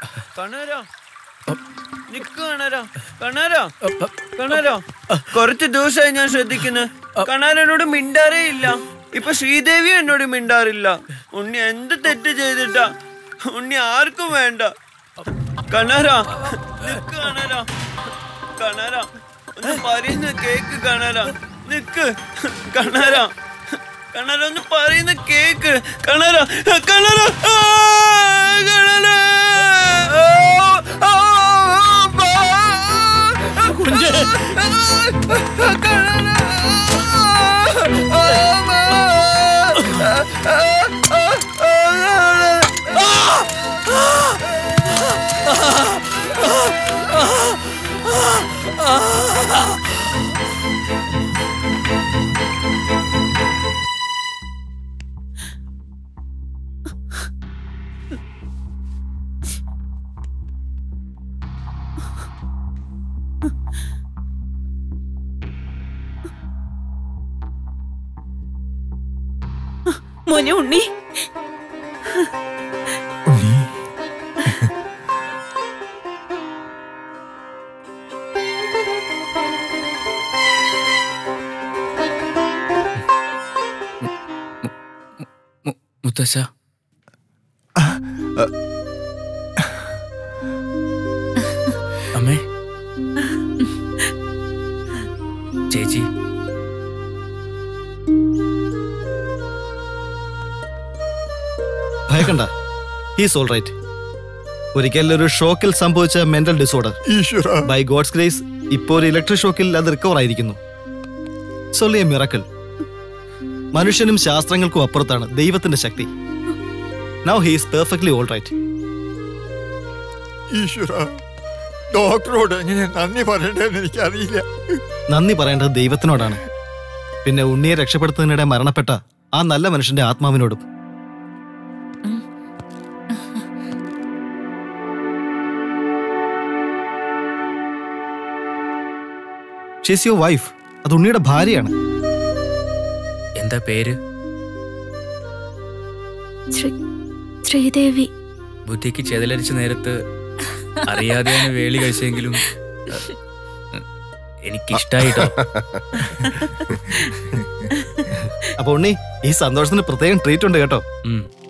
കണാരോ നിക്ക് കണാരോ കണാരോ കണാരോ കുറച്ച് ദിവസമായി ഞാൻ ശ്രദ്ധിക്കുന്നു കണാരനോട് മിണ്ടാറേ ഇല്ല ഇപ്പൊ ശ്രീദേവി എന്നോട് മിണ്ടാറില്ല ഉണ്ണി എന്ത് തെറ്റ് ചെയ്തിട്ടാ ഉണ്ണി ആർക്കും വേണ്ട കണാരോ നിക്ക് കണാരോ കണാരോ ഒന്ന് പറയുന്ന കേക്ക് കണാരോ നിക്ക് കണാരോ കണാരോ ഒന്ന് പറയുന്ന കേക്ക് കണാരോ കണാരോ ആ, കണാരോ ആ, ആ, ആ, കുഞ്ചേ മോനെ ഉണ്ണി മുത്തശ്ശ അമ്മേ ചേച്ചി ഭയക്കണ്ട ഹീസ് ഓൾ റൈറ്റ് ഒരിക്കൽ ഒരു ഷോക്കിൽ സംഭവിച്ച മെന്റൽ ഡിസോർഡർ ഈശ്വര ബൈ ഗോഡ്സ് ഗ്രേസ് ഇപ്പോൾ ഒരു ഇലക്ട്രിക് ഷോക്കിൽ അത് റിക്കവർ ആയിരിക്കുന്നു സൊല്ലി എ മിറക്കൽ മനുഷ്യനും ശാസ്ത്രങ്ങൾക്കും അപ്പുറത്താണ് ദൈവത്തിന്റെ ശക്തി now he's perfectly all right ഈശ്വര ഡോക്ടറോട് എങ്ങനെ നന്ദി പറയണ്ടേന്ന് എനിക്കറിയില്ല നന്ദി പറയേണ്ടത് ദൈവത്തിനോടാണ് പിന്നെ ഉണ്ണിയെ രക്ഷപ്പെടുത്തുന്നതിനിടെ മരണപ്പെട്ട ആ നല്ല മനുഷ്യന്റെ ആത്മാവിനോടും ഷീസ് യുവർ വൈഫ് അത് ഉണ്ണിയുടെ ഭാര്യയാണ് എന്താ പേര് ശ്രീ ശ്രീദേവി ബുദ്ധിക്ക് ചെതലരിച്ച നേരത്ത് അറിയാതെയാണ് വേളി കഴിച്ചെങ്കിലും എനിക്കിഷ്ടായിട്ടോ അപ്പൊ ഉണ്ണി ഈ സന്തോഷത്തിന് പ്രത്യേകം ട്രീറ്റ് ഉണ്ട് കേട്ടോ ഉം